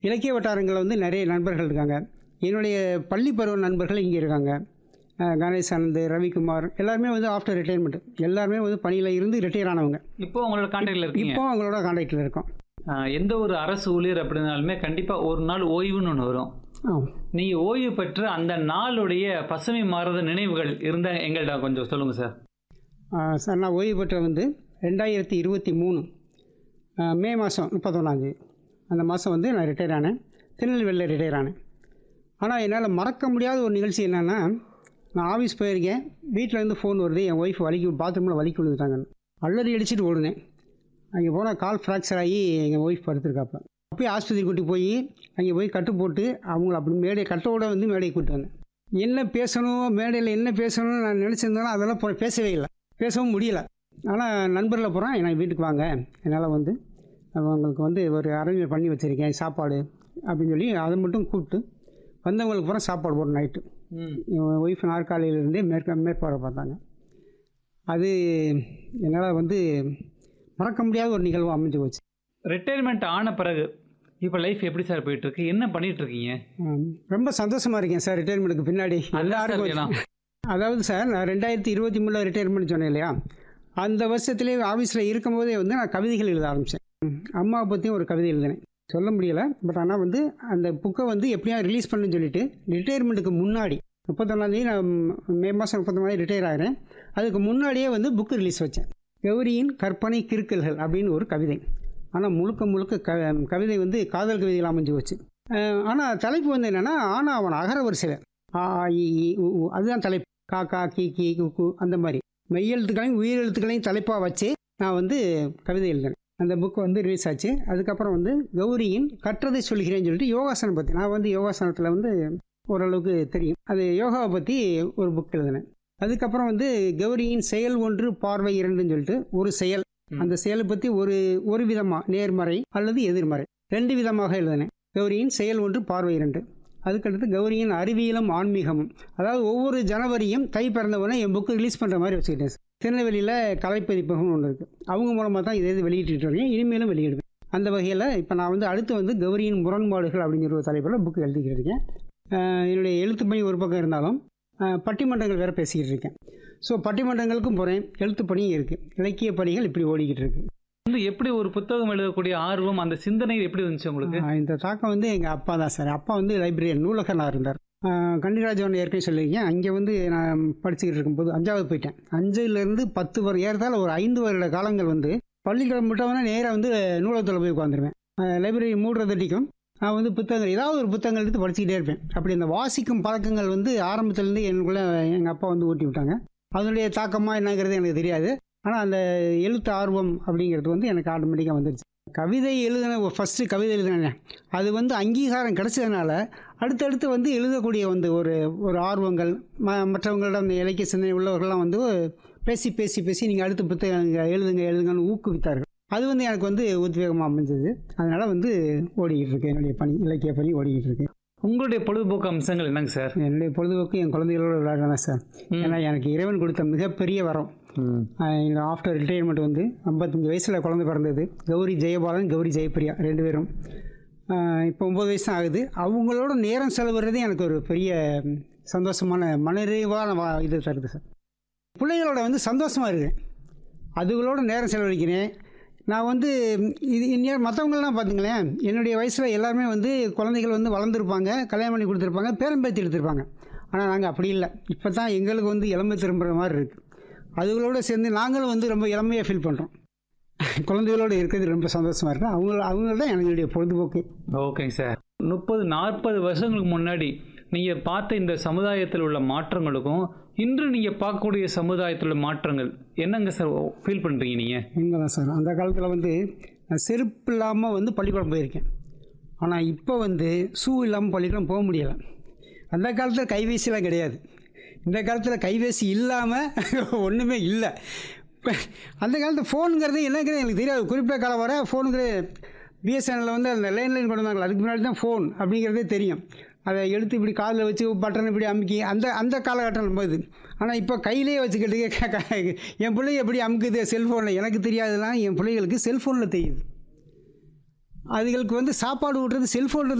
இலக்கிய வட்டாரங்களில் வந்து நிறைய நண்பர்கள் இருக்காங்க என்னுடைய பள்ளி பருவ நண்பர்கள் இங்கே இருக்காங்க அஹ் கணேஷ் ஆனந்த் ரவிக்குமார் எல்லாருமே வந்து ஆஃப்டர் ரிட்டைர்மெண்ட் எல்லாருமே வந்து பணியில் இருந்து ரிட்டையர் ஆனவங்க இப்போ உங்களோட கான்டாக்ட்ல இருக்கீங்க இப்போ அவங்களோட கான்டாக்டில் இருக்கோம் ஆஹ் எந்த ஒரு அரசு ஊழியர் அப்படின்னாலுமே கண்டிப்பா ஒரு நாள் ஓய்வுன்னு ஒன்று வரும் ஆ நீங்க ஓய்வு பெற்று அந்த நாளுடைய பசுமை மாறாத நினைவுகள் இருந்தா எங்கள்கிட்ட கொஞ்சம் சொல்லுங்க சார் ஆ, சார் நான் ஓய்வு பெற்ற வந்து ரெண்டாயிரத்தி இருபத்தி மூணு ஆ, மே மாதம் முப்பத்தொன்னாந்தேதி அந்த மாதம் வந்து நான் ரிட்டையர் ஆனேன் திருநெல்வேலியில் ரிட்டையர் ஆனேன் ஆனால் என்னால் மறக்க முடியாத ஒரு நிகழ்ச்சி என்னென்னா நான் ஆஃபீஸ் போயிருக்கேன் வீட்டில் இருந்து ஃபோன் வருது என் ஒய்ஃப் வலிக்கு பாத்ரூமில் வலிக்கு விழுந்துட்டாங்கன்னு அள்ளறி அடிச்சுட்டு ஓடுனேன் அங்கே போனால் கால் ஃப்ராக்சர் ஆகி எங்கள் ஒய்ஃப் படுத்திருக்காப்ப அப்படியே ஆஸ்பத்திரி கூட்டி போய் அங்கே போய் கட்டு போட்டு அவங்கள அப்படி மேடை கட்டோட வந்து மேடையை கூட்டி வந்தேன் என்ன பேசணும் மேடையில் என்ன பேசணும்னு நான் நினச்சிருந்தாலும் அதெல்லாம் போ- பேசவே இல்லை பேசவும் முடியல ஆனால் நண்பரில் போகிறேன் எனக்கு வீட்டுக்கு வாங்க என்னால் வந்து அவங்களுக்கு வந்து ஒரு அரேஞ்ச்மெண்ட் பண்ணி வச்சுருக்கேன் சாப்பாடு அப்படின்னு சொல்லி அதை மட்டும் கூப்பிட்டு வந்தவங்களுக்கு பூரா சாப்பாடு போட்டு நைட்டு என் ஒய்ஃப் நாற்காலியிலேருந்தே மேற்க மேற்பார்வை பார்த்தாங்க அது என்னால் வந்து மறக்க முடியாத ஒரு நிகழ்வு அமைஞ்சு போச்சு ரிட்டையர்மெண்ட் ஆன பிறகு இப்போ லைஃப் எப்படி சார் போயிட்டு இருக்கு என்ன பண்ணிட்டு இருக்கீங்க ஆம், ரொம்ப சந்தோஷமாக இருக்கேன் சார் ரிட்டையர்மெண்ட்டுக்கு பின்னாடி எல்லாருக்கும் சார் வேணும். அதாவது சார் நான் ரெண்டாயிரத்தி இருபத்தி மூணில் ரிட்டையர்மெண்ட் சொன்னேன் இல்லையா அந்த வருஷத்துலேயே ஆஃபீஸில் இருக்கும்போதே வந்து நான் கவிதைகள் எழுத ஆரம்பித்தேன் அம்மாவை பற்றியும் ஒரு கவிதை எழுதினேன் சொல்ல முடியல பட் ஆனால் வந்து அந்த புக்கை வந்து எப்படியா ரிலீஸ் பண்ணுன்னு சொல்லிட்டு ரிட்டையர்மெண்ட்டுக்கு முன்னாடி முப்பத்தொன்னாந்தேதி நான் மே மாதம் முப்பத்தொன்னாந்தேதி ரிட்டையர் ஆகிறேன் அதுக்கு முன்னாடியே வந்து புக்கு ரிலீஸ் வச்சேன் கௌரியின் கற்பனை கிறுக்கல்கள் அப்படின்னு ஒரு கவிதை ஆனால் முழுக்க முழுக்க க கவிதை வந்து காதல் கவிதைகள் அமைஞ்சு வச்சு ஆனால் தலைப்பு வந்து என்னென்னா ஆனால் அவன் அகர வரிசையில் ஆ இ, ஈ, உ, ஊ. அதுதான் தலைப்பு கா கா கி கி கு கு அந்த மாதிரி மெய்யெழுத்துக்களையும் உயிரெழுத்துக்களையும் தலைப்பாக வச்சு நான் வந்து கவிதை எழுதினேன் அந்த புக் வந்து ரிலீஸ் ஆச்சு அதுக்கப்புறம் வந்து கௌரியின் கற்றதை சொல்கிறேன்னு சொல்லிட்டு யோகாசனம் பற்றி நான் வந்து யோகாசனத்தில் வந்து ஓரளவுக்கு தெரியும் அது யோகாவை பற்றி ஒரு புக் எழுதினேன் அதுக்கப்புறம் வந்து கௌரியின் செயல் ஒன்று பார்வை இரண்டுன்னு சொல்லிட்டு ஒரு செயல் அந்த செயலை பற்றி ஒரு ஒரு விதமாக நேர்மறை அல்லது எதிர்மறை ரெண்டு விதமாக எழுதினேன் கௌரியின் செயல் ஒன்று பார்வை இரண்டு அதுக்கடுத்து கௌரியின் அறிவியலும் ஆன்மீகமும் அதாவது ஒவ்வொரு ஜனவரியும் தை பிறந்தவொடனே என் புக்கு ரிலீஸ் பண்ணுற மாதிரி வச்சுக்கிட்டேன் சார். திருநெல்வேலியில் கலைப்பதிப்பகம் ஒன்று இருக்குது அவங்க மூலமாக தான் இதை இது வெளியிட்டு இருக்கேன் இனிமேலும் வெளியிடுவேன் அந்த வகையில் இப்போ நான் வந்து அடுத்து வந்து கௌரியின் முரண்பாடுகள் அப்படிங்கிற ஒரு தலைப்பில் புக்கு எழுதிக்கிட்டு இருக்கேன் ஆஹ் என்னுடைய எழுத்து பணி ஒரு பக்கம் இருந்தாலும் ஆஹ் பட்டிமன்றங்கள் வேறு பேசிக்கிட்டு இருக்கேன் ஸோ பட்டிமன்றங்களுக்கும் போகிறேன் எழுத்து பணியும் இருக்குது இலக்கிய பணிகள் இப்படி ஓடிக்கிட்டு இருக்கு வந்து எப்படி ஒரு புத்தகம் எழுதக்கூடிய ஆர்வம் அந்த சிந்தனை எப்படி வந்துச்சு உங்களுக்கு ஆஹ் இந்த தாக்கம் வந்து எங்கள் அப்பா தான் சார் அப்பா வந்து லைப்ரரியன் நூலகனாக இருந்தார் ஆஹ் கண்டிராஜன் ஏற்கனவே சொல்லியிருக்கேன் அங்கே வந்து நான் படிச்சுக்கிட்டு இருக்கும்போது அஞ்சாவது போயிட்டேன் அஞ்சுலேருந்து பத்து வரை ஏறதால ஒரு ஐந்து வருட காலங்கள் வந்து பள்ளிக்கூடம் விட்டவொடனே நேராக வந்து நூலகத்தில் போய் உட்காந்துருவேன் லைப்ரரி மூடுறதட்டிக்கும் நான் வந்து புத்தகங்கள் ஏதாவது ஒரு புத்தகங்கள் எடுத்து படிச்சுக்கிட்டே இருப்பேன் அப்படி அந்த வாசிக்கும் பழக்கங்கள் வந்து ஆரம்பத்துலேருந்து எனக்குள்ளே எங்கள் அப்பா வந்து ஊட்டி விட்டாங்க அதனுடைய தாக்கமாக என்னங்கிறது எனக்கு தெரியாது ஆனால் அந்த எழுத்து ஆர்வம் அப்படிங்கிறது வந்து எனக்கு ஆட்டோமேட்டிக்காக வந்துடுச்சு கவிதை எழுதின ஃபஸ்ட்டு கவிதை எழுதினேன் அது வந்து அங்கீகாரம் கிடைச்சதுனால அடுத்தடுத்து வந்து எழுதக்கூடிய வந்து ஒரு ஒரு ஆர்வங்கள் ம மற்றவங்களிடம் இந்த இலக்கிய சிந்தனை உள்ளவர்கள்லாம் வந்து பேசி பேசி பேசி நீங்கள் அடுத்த புத்தகம் எழுதுங்க எழுதுங்கன்னு ஊக்குவித்தார்கள் அது வந்து எனக்கு வந்து உத்வேகமாக அமைஞ்சது அதனால் வந்து ஓடிக்கிட்டு இருக்கு என்னுடைய பணி இலக்கிய பணி ஓடிக்கிட்டு இருக்கு உங்களுடைய பொழுதுபோக்கு அம்சங்கள் என்னங்க சார் என்னுடைய பொழுதுபோக்கு என் குழந்தைகளோட விளையாடுறேன் சார் ம். ஏன்னா எனக்கு இறைவன் கொடுத்த மிகப்பெரிய வரம் எங்கள் ஆஃப்டர் ரிட்டையர்மெண்ட் வந்து ஐம்பத்தஞ்சு வயசில் குழந்தை பிறந்தது கௌரி ஜெயபாலன் கௌரி ஜெயப்பிரியா ரெண்டு பேரும் ஆஹ் இப்போ ஒம்பது வயசு தான் ஆகுது அவங்களோட நேரம் செலவிடுறதே எனக்கு ஒரு பெரிய ம், சந்தோஷமான மனநிறைவான வா இது தருது சார் பிள்ளைகளோட வந்து சந்தோஷமாக இருக்கேன் அதுகளோட நேரம் செலவழிக்கிறேன் நான் வந்து ம், இது இன்னும் மற்றவங்களாம் பார்த்தீங்களேன் என்னுடைய வயசில் எல்லாருமே வந்து குழந்தைகள் வந்து வளர்ந்துருப்பாங்க கல்யாணம் பண்ணி கொடுத்துருப்பாங்க பேரம்பேத்தி எடுத்திருப்பாங்க ஆனால் நாங்கள் அப்படி இல்லை இப்போ தான் எங்களுக்கு வந்து இளமை திரும்புகிற மாதிரி இருக்குது அதுகளோட சேர்ந்து நாங்களும் வந்து ரொம்ப இளமையாக ஃபீல் பண்ணுறோம் குழந்தைகளோடு இருக்கிறது ரொம்ப சந்தோஷமாக இருக்குது அவங்க அவங்க தான் எங்களுடைய பொழுதுபோக்கு ஓகேங்க சார் முப்பது நாற்பது வருஷங்களுக்கு முன்னாடி நீங்கள் பார்த்த இந்த சமுதாயத்தில் உள்ள மாற்றங்களுக்கும் இன்று நீங்கள் பார்க்கக்கூடிய சமுதாயத்தில் உள்ள மாற்றங்கள் என்னங்க சார் ஃபீல் பண்ணுறீங்க நீங்கள் உண்மைதான் சார் அந்த காலத்தில் வந்து நான் செருப்பு இல்லாமல் வந்து பள்ளிக்கூடம் போயிருக்கேன் ஆனால் இப்போ வந்து ஷூ இல்லாமல் பள்ளிக்கூடம் போக முடியலை அந்த காலத்தில் கைபேசிலாம் கிடையாது இந்த காலத்தில் கைபேசி இல்லாமல் ஒன்றுமே இல்லை இப்ப அந்த காலத்தில் ஃபோனுங்கிறது என்னங்கிறது எனக்கு தெரியாது குறிப்பிட்ட காலம் வர ஃபோனுங்கிறது பிஎஸ்என்எல்ல வந்து அந்த லைன் கொண்டு வந்தாங்க அதுக்கு முன்னாடி தான் ஃபோன் அப்படிங்கிறதே தெரியும் அதை எடுத்து இப்படி காதில் வச்சு பட்டன் இப்படி அமுக்கி அந்த அந்த காலகட்டம் நம்ம இது ஆனால் இப்போ கையிலே வச்சுக்கிட்டு என் பிள்ளை எப்படி அமுக்குது செல்ஃபோனில் எனக்கு தெரியாதுலாம் என் பிள்ளைகளுக்கு செல்ஃபோனில் தெரியுது அதுகளுக்கு வந்து சாப்பாடு ஊட்டுறது செல்ஃபோன்